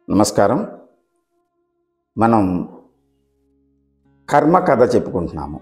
నమస్కారం మనం కర్మ కథ చెప్పుకుంటున్నాము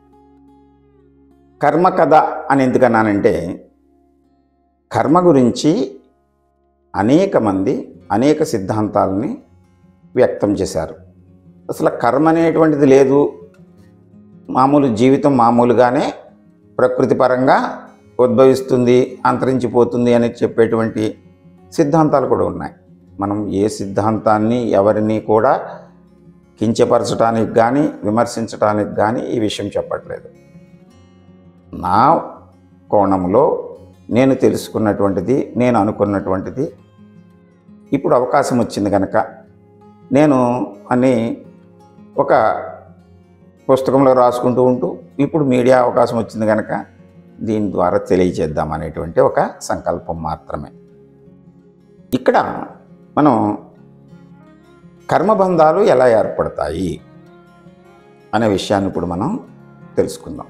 కర్మ కథ అని ఎందుకన్నానంటే కర్మ గురించి అనేక మంది అనేక సిద్ధాంతాలని వ్యక్తం చేశారు అసలు కర్మ అనేటువంటిది లేదు మామూలు జీవితం మామూలుగానే ప్రకృతి పరంగా ఉద్భవిస్తుంది అంతరించిపోతుంది అని చెప్పేటువంటి సిద్ధాంతాలు కూడా ఉన్నాయి మనం ఏ సిద్ధాంతాన్ని ఎవరిని కూడా కించపరచడానికి కానీ విమర్శించడానికి కానీ ఈ విషయం చెప్పట్లేదు నా కోణంలో నేను తెలుసుకున్నటువంటిది నేను అనుకున్నటువంటిది ఇప్పుడు అవకాశం వచ్చింది కనుక నేను అని ఒక పుస్తకంలో రాసుకుంటూ ఉంటూ ఇప్పుడు మీడియా అవకాశం వచ్చింది కనుక దీని ద్వారా తెలియజేద్దాం అనేటువంటి ఒక సంకల్పం మాత్రమే ఇక్కడ మనం కర్మబంధాలు ఎలా ఏర్పడతాయి అనే విషయాన్ని ఇప్పుడు మనం తెలుసుకుందాం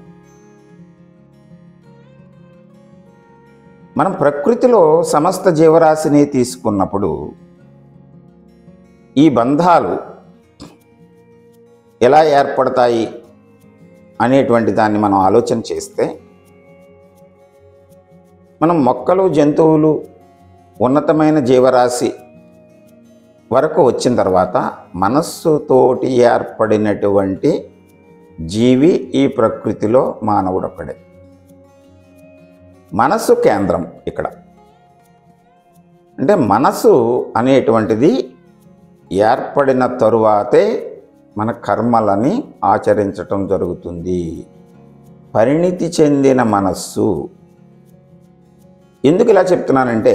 మనం ప్రకృతిలో సమస్త జీవరాశిని తీసుకున్నప్పుడు ఈ బంధాలు ఎలా ఏర్పడతాయి అనేటువంటి దాన్ని మనం ఆలోచన చేస్తే మనం మొక్కలు జంతువులు ఉన్నతమైన జీవరాశి వరకు వచ్చిన తర్వాత మనస్సుతోటి ఏర్పడినటువంటి జీవి ఈ ప్రకృతిలో మానవుడు ఒక్కడే మనస్సు కేంద్రం ఇక్కడ అంటే మనసు అనేటువంటిది ఏర్పడిన తరువాతే మన కర్మలని ఆచరించటం జరుగుతుంది పరిణితి చెందిన మనస్సు ఎందుకు ఇలా చెప్తున్నానంటే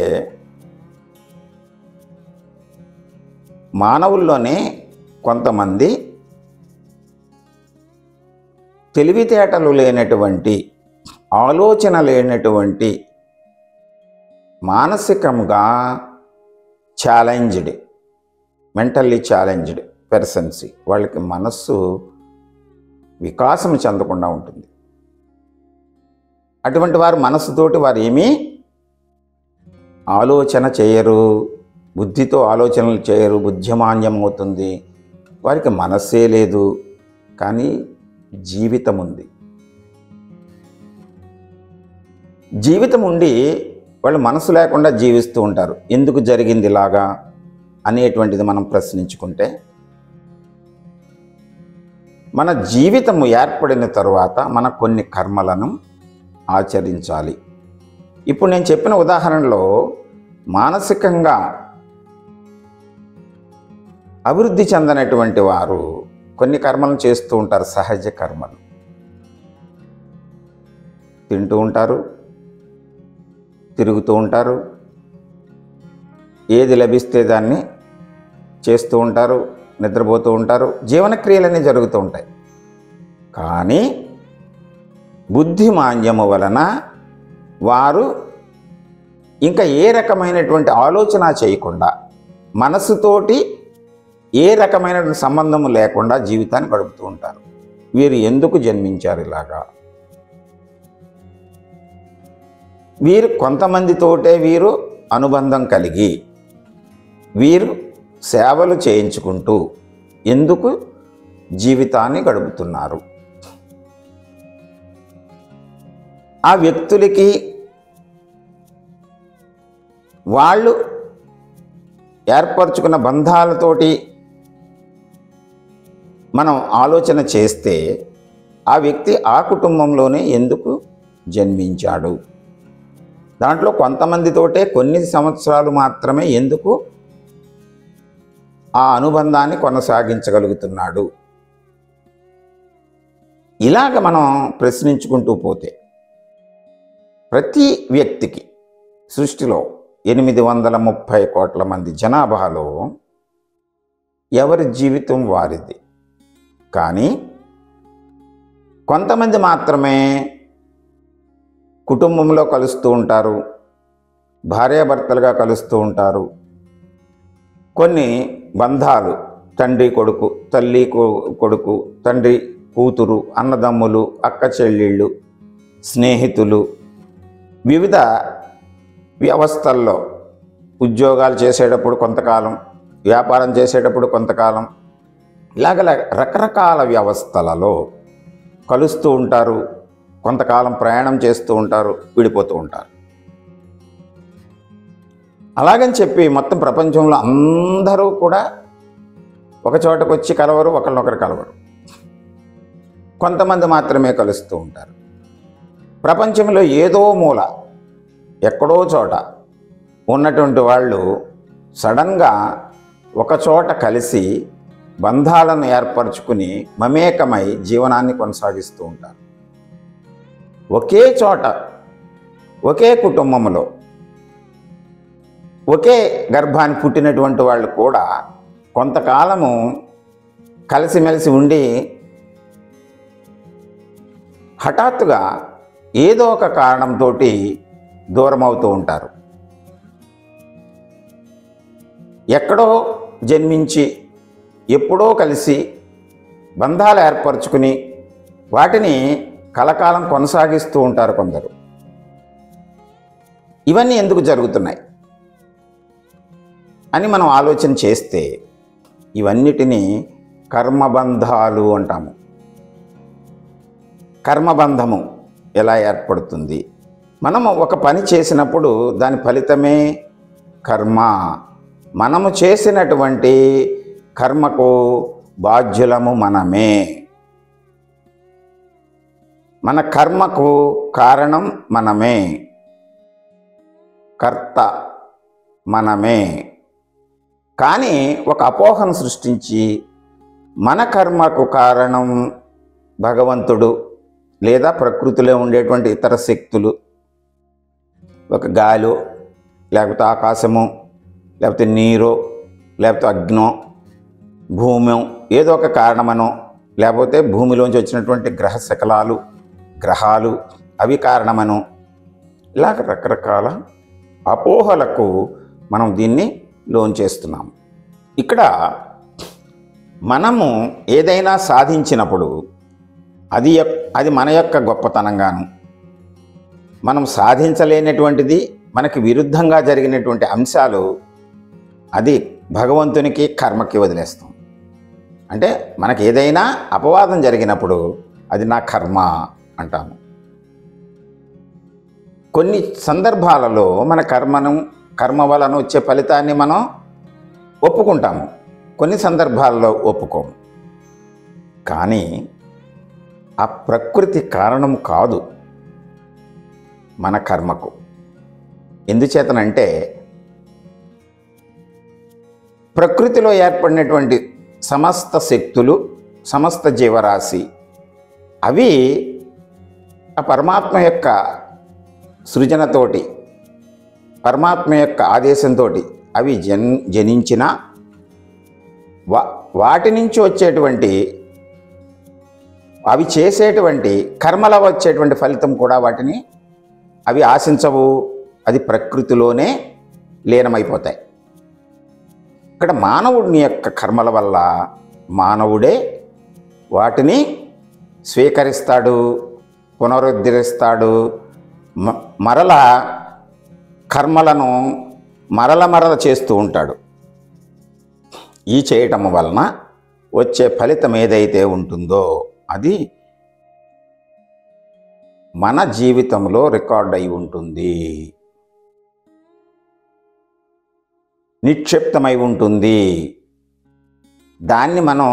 మానవుల్లోనే కొంతమంది తెలివితేటలు లేనటువంటి ఆలోచన లేనటువంటి మానసికంగా ఛాలెంజ్డ్ మెంటల్లీ ఛాలెంజ్డ్ పెర్సన్సీ వాళ్ళకి మనస్సు వికాసం చెందకుండా ఉంటుంది అటువంటి వారు మనస్సుతోటి వారు ఏమీ ఆలోచన చేయరు బుద్ధితో ఆలోచనలు చేయరు బుద్ధిమాన్యం అవుతుంది వారికి మనస్సే లేదు కానీ జీవితం ఉంది జీవితం ఉండి వాళ్ళు మనసు లేకుండా జీవిస్తూ ఉంటారు ఎందుకు జరిగింది ఇలాగా అనేటువంటిది మనం ప్రశ్నించుకుంటే మన జీవితము ఏర్పడిన తరువాత మన కొన్ని కర్మలను ఆచరించాలి ఇప్పుడు నేను చెప్పిన ఉదాహరణలో మానసికంగా అభివృద్ధి చెందనటువంటి వారు కొన్ని కర్మలను చేస్తూ ఉంటారు సహజ కర్మలు తింటూ ఉంటారు తిరుగుతూ ఉంటారు ఏది లభిస్తే దాన్ని చేస్తూ ఉంటారు నిద్రపోతూ ఉంటారు జీవనక్రియలన్నీ జరుగుతూ ఉంటాయి కానీ బుద్ధిమాంద్యము వలన వారు ఇంకా ఏ రకమైనటువంటి ఆలోచన చేయకుండా మనసుతోటి ఏ రకమైన సంబంధం లేకుండా జీవితాన్ని గడుపుతూ ఉంటారు వీరు ఎందుకు జన్మించారు ఇలాగా వీరు కొంతమందితోటే వీరు అనుబంధం కలిగి వీరు సేవలు చేయించుకుంటూ ఎందుకు జీవితాన్ని గడుపుతున్నారు ఆ వ్యక్తులకి వాళ్ళు ఏర్పరచుకున్న బంధాలతోటి మనం ఆలోచన చేస్తే ఆ వ్యక్తి ఆ కుటుంబంలోనే ఎందుకు జన్మించాడు దాంట్లో కొంతమందితోటే కొన్ని సంవత్సరాలు మాత్రమే ఎందుకు ఆ అనుబంధాన్ని కొనసాగించగలుగుతున్నాడు ఇలాగ మనం ప్రశ్నించుకుంటూ పోతే ప్రతి వ్యక్తికి సృష్టిలో ఎనిమిది వందల ముప్పై కోట్ల మంది జనాభాలో ఎవరి జీవితం వారిది కానీ కొంతమంది మాత్రమే కుటుంబంలో కలుస్తూ ఉంటారు భార్యాభర్తలుగా కలుస్తూ ఉంటారు కొన్ని బంధాలు తండ్రి కొడుకు తల్లి కొ- కొడుకు తండ్రి కూతురు అన్నదమ్ములు అక్క చెల్లెళ్ళు స్నేహితులు వివిధ వ్యవస్థల్లో ఉద్యోగాలు చేసేటప్పుడు కొంతకాలం వ్యాపారం చేసేటప్పుడు కొంతకాలం ఇలాగ రకరకాల వ్యవస్థలలో కలుస్తూ ఉంటారు కొంతకాలం ప్రయాణం చేస్తూ ఉంటారు విడిపోతూ ఉంటారు అలాగని చెప్పి మొత్తం ప్రపంచంలో అందరూ కూడా ఒక చోటకు వచ్చి కలవరు ఒకరినొకరు కలవరు కొంతమంది మాత్రమే కలుస్తూ ఉంటారు ప్రపంచంలో ఏదో మూల ఎక్కడో చోట ఉన్నటువంటి వాళ్ళు సడన్గా ఒక చోట కలిసి బంధాలను ఏర్పరచుకుని మమేకమై జీవనాన్ని కొనసాగిస్తూ ఉంటారు ఒకే చోట ఒకే కుటుంబంలో ఒకే గర్భాన్ని పుట్టినటువంటి వాళ్ళు కూడా కొంతకాలము కలిసిమెలిసి ఉండి హఠాత్తుగా ఏదో ఒక కారణంతో దూరం అవుతూ ఉంటారు ఎక్కడో జన్మించి ఎప్పుడో కలిసి బంధాలు ఏర్పరచుకుని వాటిని కలకాలం కొనసాగిస్తూ ఉంటారు కొందరు ఇవన్నీ ఎందుకు జరుగుతున్నాయి అని మనం ఆలోచన చేస్తే ఇవన్నిటినీ కర్మబంధాలు అంటాము కర్మబంధము ఎలా ఏర్పడుతుంది మనము ఒక పని చేసినప్పుడు దాని ఫలితమే కర్మ మనము చేసినటువంటి కర్మకు బాధ్యులము మనమే మన కర్మకు కారణం మనమే కర్త మనమే కానీ ఒక అపోహను సృష్టించి మన కర్మకు కారణం భగవంతుడు లేదా ప్రకృతిలో ఉండేటువంటి ఇతర శక్తులు ఒక గాలో లేకపోతే ఆకాశము లేకపోతే నీరో లేకపోతే అగ్నో భూమి ఏదో ఒక కారణమనో లేకపోతే భూమిలోంచి వచ్చినటువంటి గ్రహ శకలాలు గ్రహాలు అవి కారణమనో ఇలాగ రకరకాల అపోహలకు మనం దీన్ని లోన్ చేస్తున్నాం ఇక్కడ మనము ఏదైనా సాధించినప్పుడు అది యొక్- అది మన యొక్క గొప్పతనంగాను మనం సాధించలేనటువంటిది మనకి విరుద్ధంగా జరిగినటువంటి అంశాలు అది భగవంతునికి కర్మకి వదిలేస్తాం అంటే మనకి ఏదైనా అపవాదం జరిగినప్పుడు అది నా కర్మ అంటాము కొన్ని సందర్భాలలో మన కర్మను కర్మ వలన వచ్చే ఫలితాన్ని మనం ఒప్పుకుంటాము కొన్ని సందర్భాల్లో ఒప్పుకోము కానీ ఆ ప్రకృతి కారణం కాదు మన కర్మకు ఎందుచేతనంటే ప్రకృతిలో ఏర్పడినటువంటి సమస్త శక్తులు సమస్త జీవరాశి అవి ఆ పరమాత్మ యొక్క సృజనతోటి పరమాత్మ యొక్క ఆదేశంతో అవి జన్ జనించిన వా వాటి నుంచి వచ్చేటువంటి అవి చేసేటువంటి కర్మల వచ్చేటువంటి ఫలితం కూడా వాటిని అవి ఆశించవు అది ప్రకృతిలోనే లీనమైపోతాయి ఇక్కడ మానవుడిని యొక్క కర్మల వల్ల మానవుడే వాటిని స్వీకరిస్తాడు పునరుద్ధరిస్తాడు మ- మరల కర్మలను మరల మరల చేస్తూ ఉంటాడు ఈ చేయటం వలన వచ్చే ఫలితం ఏదైతే ఉంటుందో అది మన జీవితంలో రికార్డ్ అయి ఉంటుంది నిక్షిప్తమై ఉంటుంది దాన్ని మనం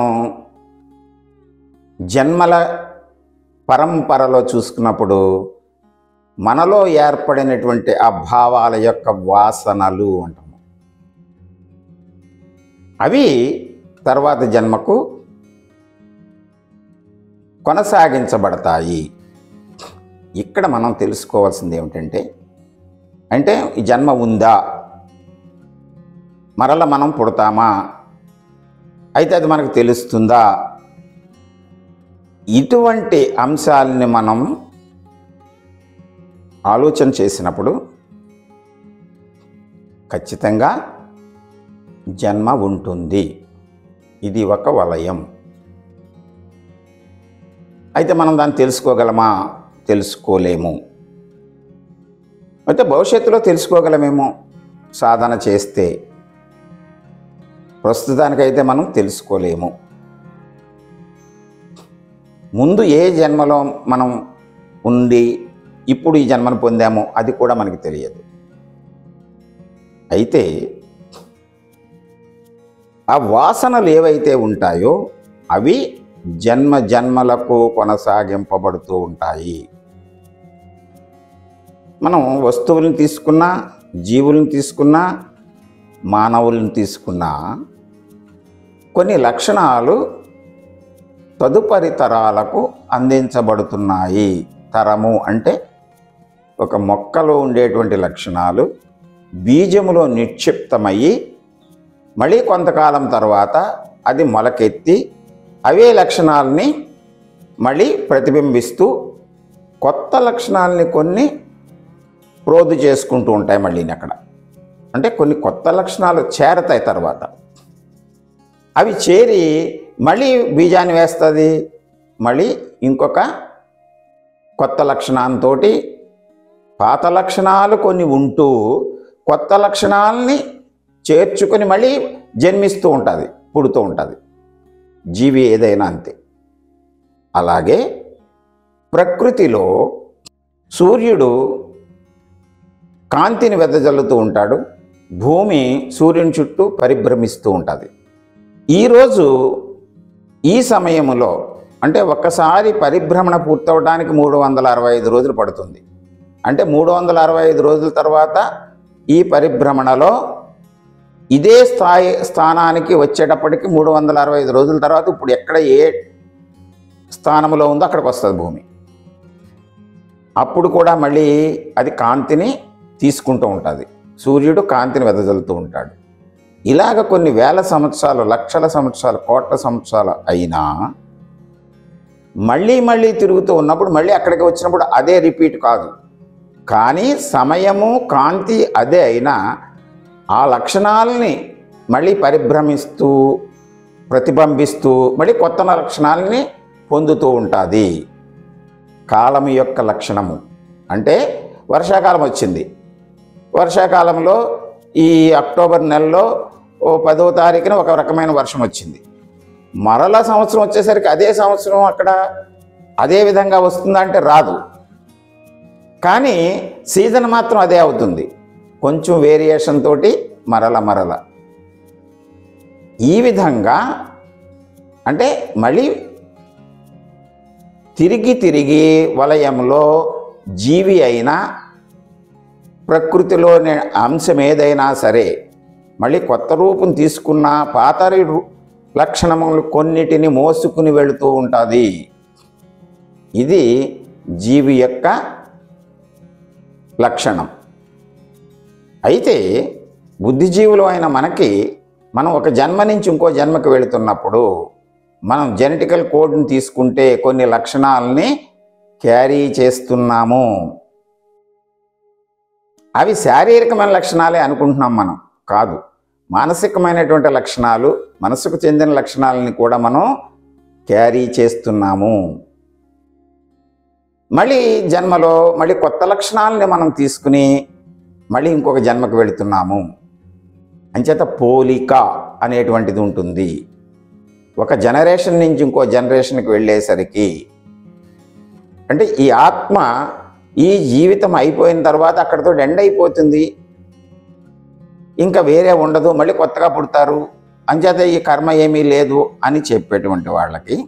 జన్మల పరంపరలో చూసుకున్నప్పుడు మనలో ఏర్పడినటువంటి ఆ భావాల యొక్క వాసనలు అంటాము అవి తర్వాత జన్మకు కొనసాగించబడతాయి ఇక్కడ మనం తెలుసుకోవాల్సింది ఏమిటంటే అంటే ఈ జన్మ ఉందా మరల మనం పుడతామా అయితే అది మనకు తెలుస్తుందా ఇటువంటి అంశాలని మనం ఆలోచన చేసినప్పుడు ఖచ్చితంగా జన్మ ఉంటుంది ఇది ఒక వలయం అయితే మనం దాన్ని తెలుసుకోగలమా తెలుసుకోలేము అయితే భవిష్యత్తులో తెలుసుకోగలమేమో సాధన చేస్తే ప్రస్తుతానికైతే మనం తెలుసుకోలేము ముందు ఏ జన్మలో మనం ఉండి ఇప్పుడు ఈ జన్మను పొందామో అది కూడా మనకి తెలియదు అయితే ఆ వాసనలు ఏవైతే ఉంటాయో అవి జన్మ జన్మలకు కొనసాగింపబడుతూ ఉంటాయి మనం వస్తువులను తీసుకున్నా జీవులను తీసుకున్నా మానవులను తీసుకున్నా కొన్ని లక్షణాలు తదుపరి తరాలకు అందించబడుతున్నాయి తరము అంటే ఒక మొక్కలో ఉండేటువంటి లక్షణాలు బీజములో నిక్షిప్తమయ్యి మళ్ళీ కొంతకాలం తర్వాత అది మొలకెత్తి అవే లక్షణాలని మళ్ళీ ప్రతిబింబిస్తూ కొత్త లక్షణాలని కొన్ని ప్రోధు చేసుకుంటూ ఉంటాయి మళ్ళీ అక్కడ అంటే కొన్ని కొత్త లక్షణాలు చేరతాయి తర్వాత అవి చేరి మళ్ళీ బీజాన్ని వేస్తుంది మళ్ళీ ఇంకొక కొత్త లక్షణంతో పాత లక్షణాలు కొన్ని ఉంటూ కొత్త లక్షణాలని చేర్చుకొని మళ్ళీ జన్మిస్తూ ఉంటుంది పుడుతూ ఉంటుంది జీవి ఏదైనా అంతే అలాగే ప్రకృతిలో సూర్యుడు కాంతిని వెదజల్లుతూ ఉంటాడు భూమి సూర్యుని చుట్టూ పరిభ్రమిస్తూ ఉంటుంది ఈరోజు ఈ సమయంలో అంటే ఒక్కసారి పరిభ్రమణ పూర్తవడానికి మూడు వందల అరవై ఐదు రోజులు పడుతుంది అంటే మూడు వందల అరవై ఐదు రోజుల తర్వాత ఈ పరిభ్రమణలో ఇదే స్థాయి స్థానానికి వచ్చేటప్పటికి మూడు వందల అరవై ఐదు రోజుల తర్వాత ఇప్పుడు ఎక్కడ ఏ స్థానంలో ఉందో అక్కడికి వస్తుంది భూమి అప్పుడు కూడా మళ్ళీ అది కాంతిని తీసుకుంటూ ఉంటుంది సూర్యుడు కాంతిని వెదజల్లుతూ ఉంటాడు ఇలాగ కొన్ని వేల సంవత్సరాలు లక్షల సంవత్సరాలు కోట్ల సంవత్సరాలు అయినా మళ్ళీ మళ్ళీ తిరుగుతూ ఉన్నప్పుడు మళ్ళీ అక్కడికి వచ్చినప్పుడు అదే రిపీట్ కాదు కానీ సమయము కాంతి అదే అయినా ఆ లక్షణాలని మళ్ళీ పరిభ్రమిస్తూ ప్రతిబింబిస్తూ మళ్ళీ కొత్త లక్షణాలని పొందుతూ ఉంటుంది కాలం యొక్క లక్షణము అంటే వర్షాకాలం వచ్చింది వర్షాకాలంలో ఈ అక్టోబర్ నెలలో ఓ పదో తారీఖున ఒక రకమైన వర్షం వచ్చింది మరలా సంవత్సరం వచ్చేసరికి అదే సంవత్సరం అక్కడ అదే విధంగా వస్తుందంటే రాదు కానీ సీజన్ మాత్రం అదే అవుతుంది కొంచెం వేరియేషన్ తోటి మరల మరల ఈ విధంగా అంటే మళ్ళీ తిరిగి తిరిగి వలయంలో జీవి అయినా ప్రకృతిలోని అంశం ఏదైనా సరే మళ్ళీ కొత్త రూపం తీసుకున్న పాతరి రు- లక్షణములు కొన్నిటిని మోసుకుని వెళుతూ ఉంటుంది ఇది జీవి యొక్క లక్షణం అయితే బుద్ధిజీవులు అయిన మనకి మనం ఒక జన్మ నుంచి ఇంకో జన్మకి వెళుతున్నప్పుడు మనం జెనెటికల్ కోడ్ని తీసుకుంటే కొన్ని లక్షణాలని క్యారీ చేస్తున్నాము అవి శారీరకమైన లక్షణాలే అనుకుంటున్నాం మనం కాదు మానసికమైనటువంటి లక్షణాలు మనసుకు చెందిన లక్షణాలని కూడా మనం క్యారీ చేస్తున్నాము మళ్ళీ జన్మలో మళ్ళీ కొత్త లక్షణాలని మనం తీసుకుని మళ్ళీ ఇంకొక జన్మకు వెళుతున్నాము అంచేత పోలిక అనేటువంటిది ఉంటుంది ఒక జనరేషన్ నుంచి ఇంకో జనరేషన్కి వెళ్ళేసరికి అంటే ఈ ఆత్మ ఈ జీవితం అయిపోయిన తర్వాత అక్కడితో ఎండ్ అయిపోతుంది ఇంకా వేరే ఉండదు మళ్ళీ కొత్తగా పుడతారు అంచేత ఈ కర్మ ఏమీ లేదు అని చెప్పేటువంటి వాళ్ళకి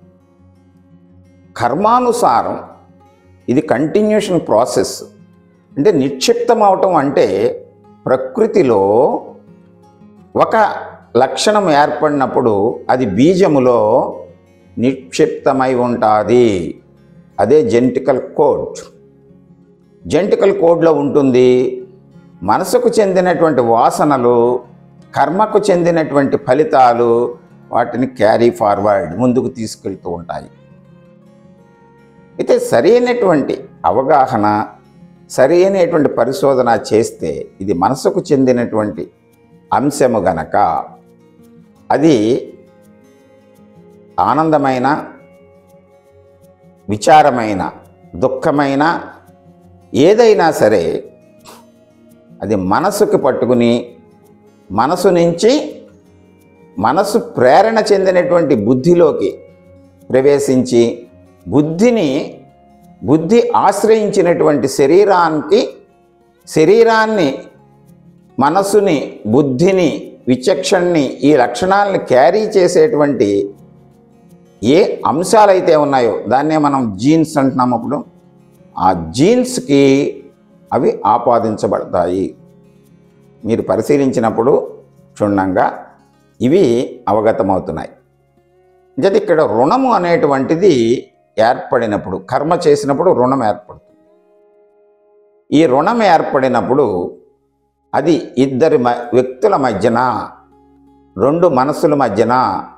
కర్మానుసారం ఇది కంటిన్యూషన్ ప్రాసెస్ అంటే నిక్షిప్తం అవటం అంటే ప్రకృతిలో ఒక లక్షణం ఏర్పడినప్పుడు అది బీజములో నిక్షిప్తమై ఉంటుంది అదే జెంటికల్ కోడ్ జెంటికల్ కోడ్లో ఉంటుంది మనసుకు చెందినటువంటి వాసనలు కర్మకు చెందినటువంటి ఫలితాలు వాటిని క్యారీ ఫార్వర్డ్ ముందుకు తీసుకెళ్తూ ఉంటాయి అయితే సరైనటువంటి అవగాహన సరైనటువంటి పరిశోధన చేస్తే ఇది మనసుకు చెందినటువంటి అంశము గనక అది ఆనందమైన విచారమైన దుఃఖమైన ఏదైనా సరే అది మనసుకు పట్టుకుని మనసు నుంచి మనసు ప్రేరణ చెందినటువంటి బుద్ధిలోకి ప్రవేశించి బుద్ధిని బుద్ధి ఆశ్రయించినటువంటి శరీరానికి శరీరాన్ని మనసుని బుద్ధిని విచక్షణని ఈ లక్షణాలను క్యారీ చేసేటువంటి ఏ అంశాలైతే ఉన్నాయో దాన్నే మనం జీన్స్ అంటున్నాం అప్పుడు ఆ జీన్స్కి అవి ఆపాదించబడతాయి మీరు పరిశీలించినప్పుడు క్షుణ్ణంగా ఇవి అవగతమవుతున్నాయి అంటే ఇక్కడ రుణము అనేటువంటిది ఏర్పడినప్పుడు కర్మ చేసినప్పుడు రుణం ఏర్పడుతుంది ఈ రుణం ఏర్పడినప్పుడు అది ఇద్దరి మ వ్యక్తుల మధ్యన రెండు మనసుల మధ్యన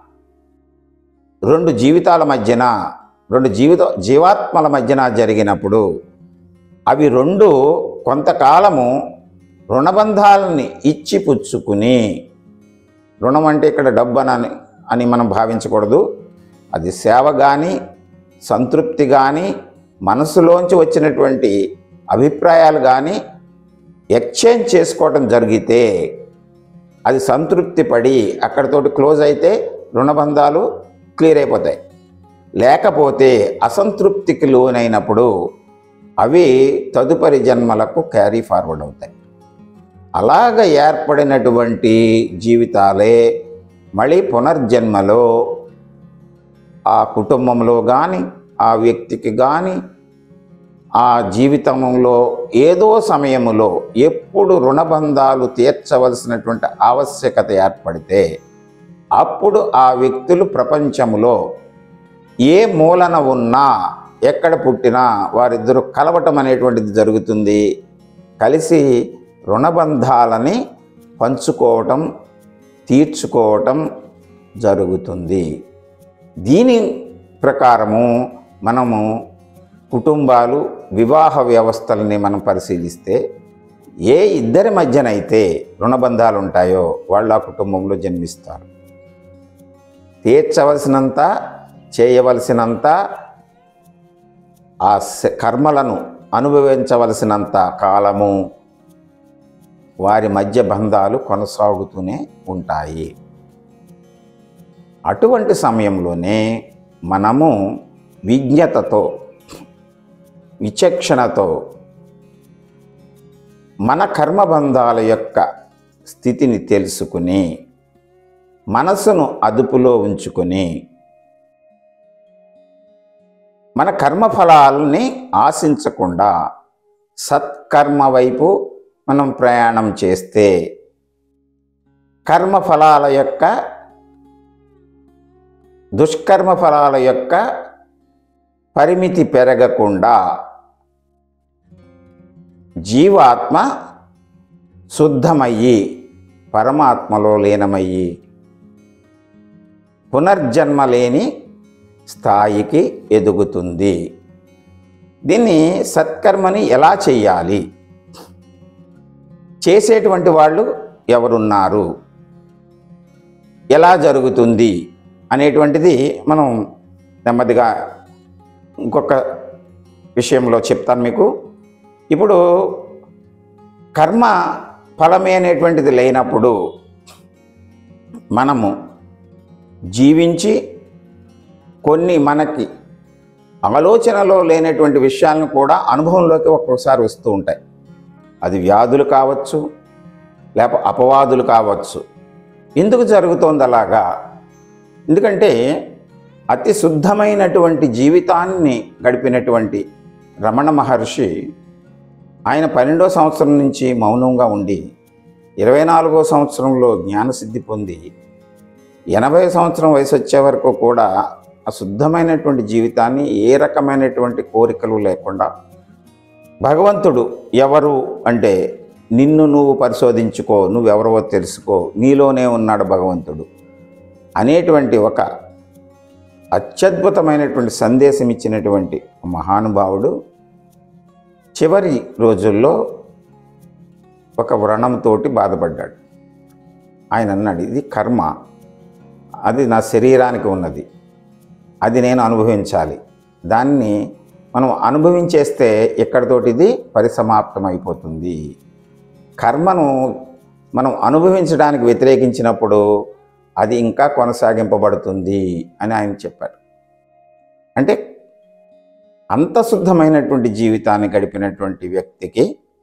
రెండు జీవితాల మధ్యన రెండు జీవిత జీవాత్మల మధ్యన జరిగినప్పుడు అవి రెండు కొంతకాలము రుణబంధాలని ఇచ్చి పుచ్చుకుని రుణం అంటే ఇక్కడ డబ్బు అని అని మనం భావించకూడదు అది సేవ కానీ సంతృప్తి కానీ మనసులోంచి వచ్చినటువంటి అభిప్రాయాలు కానీ ఎక్స్చేంజ్ చేసుకోవటం జరిగితే అది సంతృప్తి పడి అక్కడితోటి క్లోజ్ అయితే రుణబంధాలు క్లియర్ అయిపోతాయి లేకపోతే అసంతృప్తికి లోనైనప్పుడు అవి తదుపరి జన్మలకు క్యారీ ఫార్వర్డ్ అవుతాయి అలాగ ఏర్పడినటువంటి జీవితాలే మళ్ళీ పునర్జన్మలో ఆ కుటుంబంలో కానీ ఆ వ్యక్తికి కానీ ఆ జీవితంలో ఏదో సమయంలో ఎప్పుడు రుణబంధాలు తీర్చవలసినటువంటి ఆవశ్యకత ఏర్పడితే అప్పుడు ఆ వ్యక్తులు ప్రపంచంలో ఏ మూలన ఉన్నా ఎక్కడ పుట్టినా వారిద్దరూ కలవటం అనేటువంటిది జరుగుతుంది కలిసి రుణబంధాలని పంచుకోవటం తీర్చుకోవటం జరుగుతుంది దీని ప్రకారము మనము కుటుంబాలు వివాహ వ్యవస్థలని మనం పరిశీలిస్తే ఏ ఇద్దరి మధ్యనైతే రుణబంధాలు ఉంటాయో వాళ్ళు ఆ కుటుంబంలో జన్మిస్తారు తీర్చవలసినంత చేయవలసినంత ఆ స- కర్మలను అనుభవించవలసినంత కాలము వారి మధ్య బంధాలు కొనసాగుతూనే ఉంటాయి అటువంటి సమయంలోనే మనము విజ్ఞతతో విచక్షణతో మన కర్మబంధాల యొక్క స్థితిని తెలుసుకుని మనసును అదుపులో ఉంచుకొని మన కర్మఫలాలని ఆశించకుండా సత్కర్మ వైపు మనం ప్రయాణం చేస్తే కర్మఫలాల యొక్క దుష్కర్మ ఫలాల యొక్క పరిమితి పెరగకుండా జీవాత్మ శుద్ధమయ్యి పరమాత్మలో లీనమయ్యి పునర్జన్మ లేని స్థాయికి ఎదుగుతుంది దీన్ని సత్కర్మని ఎలా చేయాలి చేసేటువంటి వాళ్ళు ఎవరున్నారు ఎలా జరుగుతుంది అనేటువంటిది మనం నెమ్మదిగా ఇంకొక విషయంలో చెప్తాను మీకు ఇప్పుడు కర్మ ఫలమే అనేటువంటిది లేనప్పుడు మనము జీవించి కొన్ని మనకి ఆలోచనలో లేనటువంటి విషయాలను కూడా అనుభవంలోకి ఒక్కొక్కసారి వస్తూ ఉంటాయి అది వ్యాధులు కావచ్చు లేక అపవాదులు కావచ్చు ఎందుకు జరుగుతోంది అలాగా ఎందుకంటే అతి శుద్ధమైనటువంటి జీవితాన్ని గడిపినటువంటి రమణ మహర్షి ఆయన పన్నెండో సంవత్సరం నుంచి మౌనంగా ఉండి ఇరవై నాలుగో సంవత్సరంలో జ్ఞానసిద్ధి పొంది ఎనభై సంవత్సరం వయసు వచ్చే వరకు కూడా ఆ శుద్ధమైనటువంటి జీవితాన్ని ఏ రకమైనటువంటి కోరికలు లేకుండా భగవంతుడు ఎవరు అంటే నిన్ను నువ్వు పరిశోధించుకో నువ్వెవరవో తెలుసుకో నీలోనే ఉన్నాడు భగవంతుడు అనేటువంటి ఒక అత్యద్భుతమైనటువంటి సందేశం ఇచ్చినటువంటి మహానుభావుడు చివరి రోజుల్లో ఒక వ్రణంతోటి బాధపడ్డాడు ఆయన అన్నాడు ఇది కర్మ అది నా శరీరానికి ఉన్నది అది నేను అనుభవించాలి దాన్ని మనం అనుభవించేస్తే ఇక్కడితోటి ఇది పరిసమాప్తం అయిపోతుంది కర్మను మనం అనుభవించడానికి వ్యతిరేకించినప్పుడు అది ఇంకా కొనసాగింపబడుతుంది అని ఆయన చెప్పారు అంటే అంత శుద్ధమైనటువంటి జీవితాన్ని గడిపినటువంటి వ్యక్తికి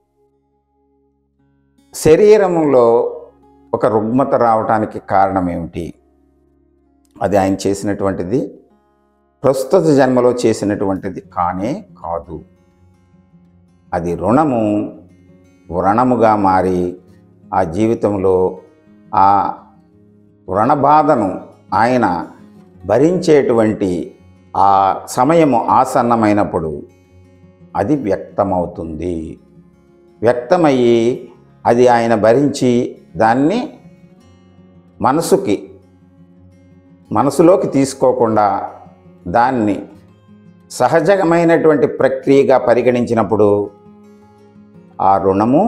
శరీరంలో ఒక రుగ్మత రావటానికి కారణం ఏమిటి అది ఆయన చేసినటువంటిది ప్రస్తుత జన్మలో చేసినటువంటిది కానే కాదు అది రుణము వ్రణముగా మారి ఆ జీవితంలో ఆ వ్రణబాధను ఆయన భరించేటువంటి ఆ సమయము ఆసన్నమైనప్పుడు అది వ్యక్తమవుతుంది వ్యక్తమయ్యి అది ఆయన భరించి దాన్ని మనసుకి మనసులోకి తీసుకోకుండా దాన్ని సహజమైనటువంటి ప్రక్రియగా పరిగణించినప్పుడు ఆ రుణము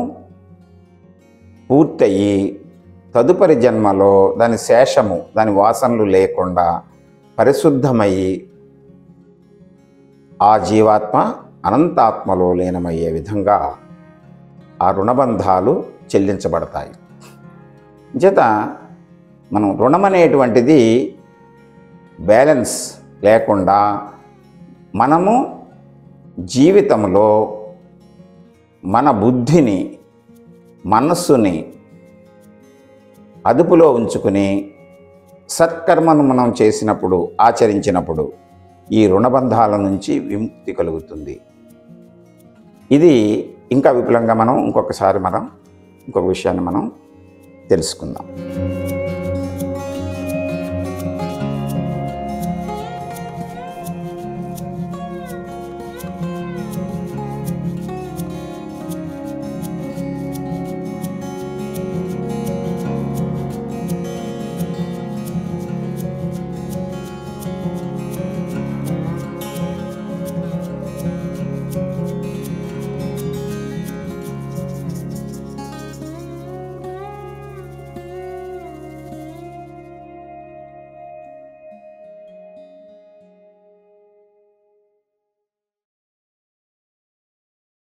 పూర్తయి తదుపరి జన్మలో దాని శేషము దాని వాసనలు లేకుండా పరిశుద్ధమయ్యి ఆ జీవాత్మ అనంతాత్మలో లీనమయ్యే విధంగా ఆ రుణబంధాలు చెల్లించబడతాయి చేత మనం రుణం అనేటువంటిది బ్యాలెన్స్ లేకుండా మనము జీవితంలో మన బుద్ధిని మనస్సుని అదుపులో ఉంచుకుని సత్కర్మను మనం చేసినప్పుడు ఆచరించినప్పుడు ఈ రుణబంధాల నుంచి విముక్తి కలుగుతుంది ఇది ఇంకా విపులంగా మనం ఇంకొకసారి మనం ఇంకొక విషయాన్ని మనం తెలుసుకుందాం